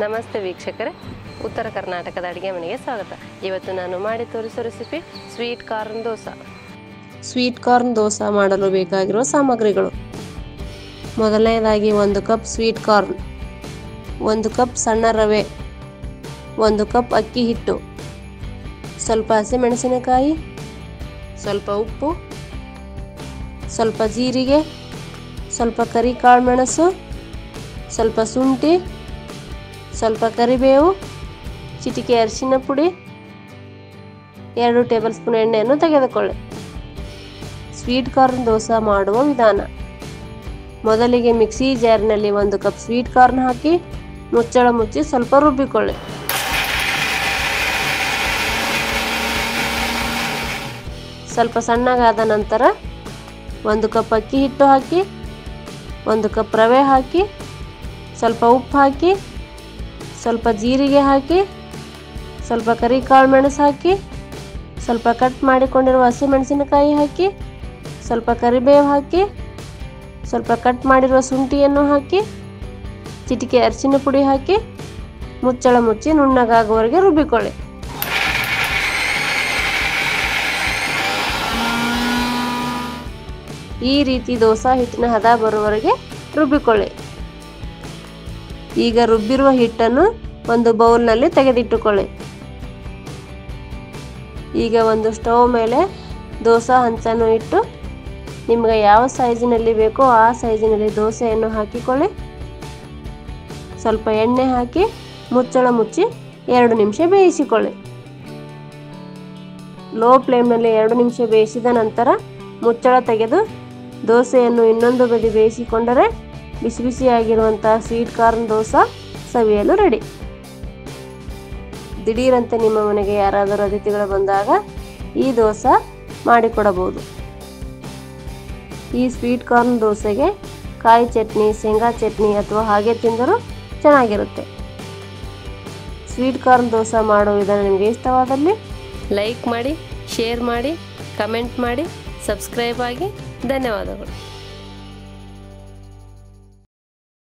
ನಮಸ್ತೆ ವೀಕ್ಷಕರೇ ಉತ್ತರ ಕರ್ನಾಟಕದ ಅಡುಗೆ ಮನೆಗೆ ಸ್ವಾಗತ ಇವತ್ತು ನಾನು ಮಾಡಿ ತೋರಿಸೋ recipe sweet corn dosa sweet corn dosa ಮಾಡಲು ಬೇಕಾಗಿರುವ ಸಾಮಗ್ರಿಗಳು ಮೊದಲನೇದಾಗಿ ಒಂದು ಕಪ್ ಸ್ವೀಟ್ ಕಾರ್ನ್ ಒಂದು ಕಪ್ ಸಣ್ಣ ರವೆ ಒಂದು ಕಪ್ ಅಕ್ಕಿ ಹಿಟ್ಟು ಸ್ವಲ್ಪ ಹಸಿಮೆಣಸಿನಕಾಯಿ ಸ್ವಲ್ಪ ಉಪ್ಪು ಸ್ವಲ್ಪ ಜೀರಿಗೆ ಸ್ವಲ್ಪ ಕರಿ ಕಾಳು ಮೆಣಸು ಸ್ವಲ್ಪ ಶುಂಠಿ ಸ್ವಲ್ಪ ಕರಿಬೇವು ಚಿಟಿಕೆ ಅರಿಶಿನ ಪುಡಿ ಎರಡು ಟೇಬಲ್ ಸ್ಪೂನ್ ಎಣ್ಣೆಯನ್ನು ತೆಗೆದುಕೊಳ್ಳಿ ಸ್ವೀಟ್ ಕಾರ್ನ್ ದೋಸೆ ಮಾಡುವ ವಿಧಾನ ಮೊದಲಿಗೆ ಮಿಕ್ಸಿ ಜಾರ್ನಲ್ಲಿ ಒಂದು ಕಪ್ ಸ್ವೀಟ್ ಕಾರ್ನ್ ಹಾಕಿ ಮುಚ್ಚಳ ಮುಚ್ಚಿ ಸ್ವಲ್ಪ ರುಬ್ಬಿಕೊಳ್ಳಿ ಸ್ವಲ್ಪ ಸಣ್ಣಗಾದ ನಂತರ ಒಂದು ಕಪ್ ಅಕ್ಕಿ ಹಿಟ್ಟು ಹಾಕಿ ಒಂದು ಕಪ್ ರವೆ ಹಾಕಿ ಸ್ವಲ್ಪ ಉಪ್ಪು ಹಾಕಿ ಸ್ವಲ್ಪ ಜೀರಿಗೆ ಹಾಕಿ ಸ್ವಲ್ಪ ಕರಿ ಕಾಳು ಮೆಣಸು ಹಾಕಿ ಸ್ವಲ್ಪ ಕಟ್ ಮಾಡಿಕೊಂಡಿರುವ ಹಸಿಮೆಣಸಿನಕಾಯಿ ಹಾಕಿ ಸ್ವಲ್ಪ ಕರಿಬೇವು ಹಾಕಿ ಸ್ವಲ್ಪ ಕಟ್ ಮಾಡಿರುವ ಶುಂಠಿಯನ್ನು ಹಾಕಿ ಚಿಟಿಕೆ ಅರಿಶಿನ ಪುಡಿ ಹಾಕಿ ಮುಚ್ಚಳ ಮುಚ್ಚಿ ನುಣ್ಣಗಾಗುವವರೆಗೆ ರುಬ್ಬಿಕೊಳ್ಳಿ ಈ ರೀತಿ ದೋಸೆ ಹಿಟ್ಟಿನ ಹದ ಬರುವವರೆಗೆ ರುಬ್ಬಿಕೊಳ್ಳಿ ಈಗ ರುಬ್ಬಿರುವ ಹಿಟ್ಟನ್ನು ಒಂದು ಬೌಲ್ನಲ್ಲಿ ತೆಗೆದಿಟ್ಟುಕೊಳ್ಳಿ ಈಗ ಒಂದು ಸ್ಟವ್ ಮೇಲೆ ದೋಸೆ ಹಂಚನ್ನು ಇಟ್ಟು ನಿಮಗೆ ಯಾವ ಸೈಜಿನಲ್ಲಿ ಬೇಕೋ ಆ ಸೈಜಿನಲ್ಲಿ ದೋಸೆಯನ್ನು ಹಾಕಿಕೊಳ್ಳಿ ಸ್ವಲ್ಪ ಎಣ್ಣೆ ಹಾಕಿ ಮುಚ್ಚಳ ಮುಚ್ಚಿ ಎರಡು ನಿಮಿಷ ಬೇಯಿಸಿಕೊಳ್ಳಿ ಲೋ ಫ್ಲೇಮ್ನಲ್ಲಿ ಎರಡು ನಿಮಿಷ ಬೇಯಿಸಿದ ನಂತರ ಮುಚ್ಚಳ ತೆಗೆದು ದೋಸೆಯನ್ನು ಇನ್ನೊಂದು ಬದಿ ಬೇಯಿಸಿಕೊಂಡರೆ ಬಿಸಿ ಬಿಸಿಯಾಗಿರುವಂತಹ ಸ್ವೀಟ್ ಕಾರ್ನ್ ದೋಸೆ ಸವಿಯಲು ರೆಡಿ ದಿಢೀರಂತೆ ನಿಮ್ಮ ಮನೆಗೆ ಯಾರಾದರೂ ಅತಿಥಿಗಳು ಬಂದಾಗ ಈ ದೋಸೆ ಮಾಡಿಕೊಡಬಹುದು ಈ ಸ್ವೀಟ್ ಕಾರ್ನ್ ದೋಸೆಗೆ ಕಾಯಿ ಚಟ್ನಿ ಶೇಂಗಾ ಚಟ್ನಿ ಅಥವಾ ಹಾಗೆ ತಿಂದರೂ ಚೆನ್ನಾಗಿರುತ್ತೆ ಸ್ವೀಟ್ ಕಾರ್ನ್ ದೋಸೆ ಮಾಡೋ ವಿಧಾನ ನಿಮಗೆ ಇಷ್ಟವಾದಲ್ಲಿ ಲೈಕ್ ಮಾಡಿ ಶೇರ್ ಮಾಡಿ ಕಮೆಂಟ್ ಮಾಡಿ ಸಬ್ಸ್ಕ್ರೈಬ್ ಆಗಿ ಧನ್ಯವಾದಗಳು